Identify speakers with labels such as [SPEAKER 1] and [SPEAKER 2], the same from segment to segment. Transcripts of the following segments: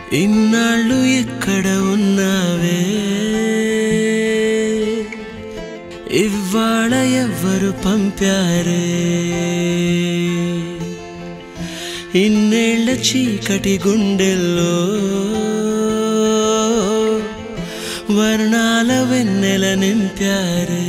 [SPEAKER 1] ఇన్నాళ్ళు ఎక్కడ ఉన్నావే ఇవాళ ఎవ్వరు పంపారే ఇన్నేళ్ల చీకటి గుండెల్లో వర్ణాల వెన్నెల నింపారే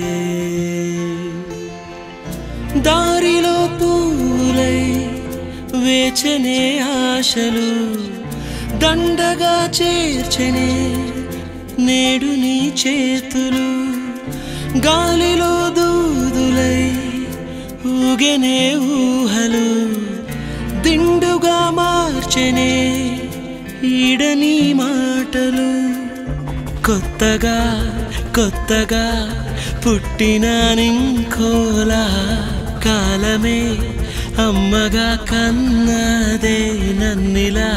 [SPEAKER 1] దారిలో పూలై వేచనే ఆశలు దండగా చేర్చనే నేడు నీ చేతులు గాలిలో దూదులై ఊగెనే ఊహలు దిండుగా మార్చెనే ఈడని మాటలు కొత్తగా కొత్తగా పుట్టిన నింకోలా కాలమే అమ్మగా కన్నదే నన్నిలా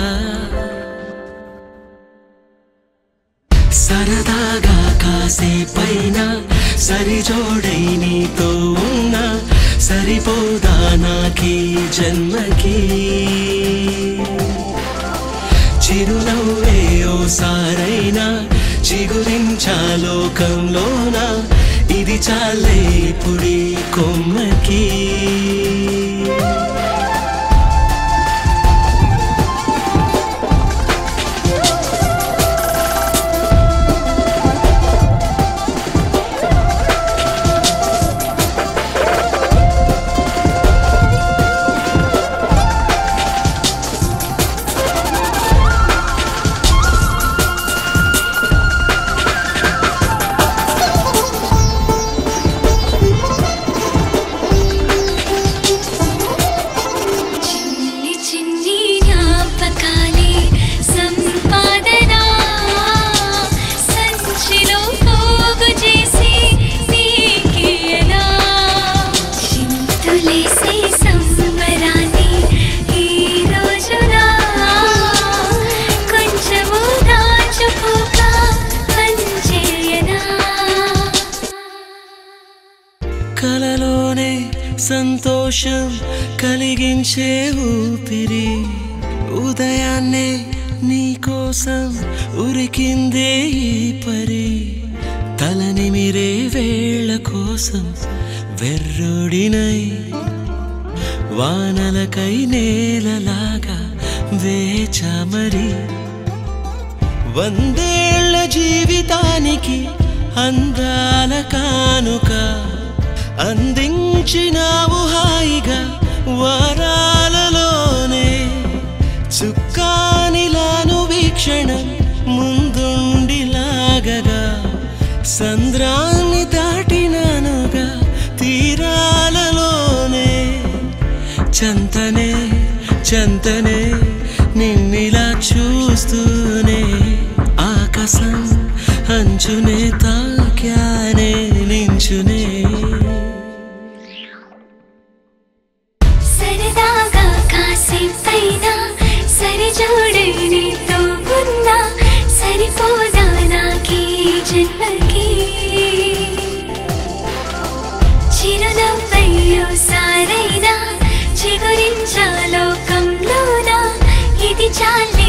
[SPEAKER 1] సరదాగా కాసేపైన సరిజోడై నీతో ఉన్నా సరిపోదా నాకీ జన్మకి చిరునవ్వే ఓసారైనా చిగురించాలోకంలోన ఇది చాలే పుడి కొమ్మకి
[SPEAKER 2] చిన్ని చిన్ని జ్ఞాపకాలే సంపాదన సంచిలో పోగు చేసి నీకియనా చింతులేసే సంబరాన్ని ఈ రోజున కొంచెము దాచుకోక పంచేయనా
[SPEAKER 1] కలలోనే సంతోషం కలిగించే ఊపిరి ఉదయాన్నే నీకోసం ఉరికిందే ఈ పరి తలనిమిరే వేళ కోసం వెర్రుడినై వానలకై నేలలాగా వేచమరి వందేళ్ల జీవితానికి అందాల కానుక అందించినావు హాయిగా వరాలలోనే చుక్కానిలాను వీక్షణం ముందుండి లాగగా సంద్రాన్ని దాటినానుగా తీరాలలోనే చంతనే చంతనే నిన్నిలా చూస్తూనే ఆకాశం అంచునే తాక్యానే నించునే
[SPEAKER 2] సరదాగా కాసేపైనా సరిజోడై నీతో ఉన్నా సరిపోదా నాకీ జన్మకి చిరునవ్వయ్యో సారైనా చిగురించాలోకంలోనా ఇది చాలే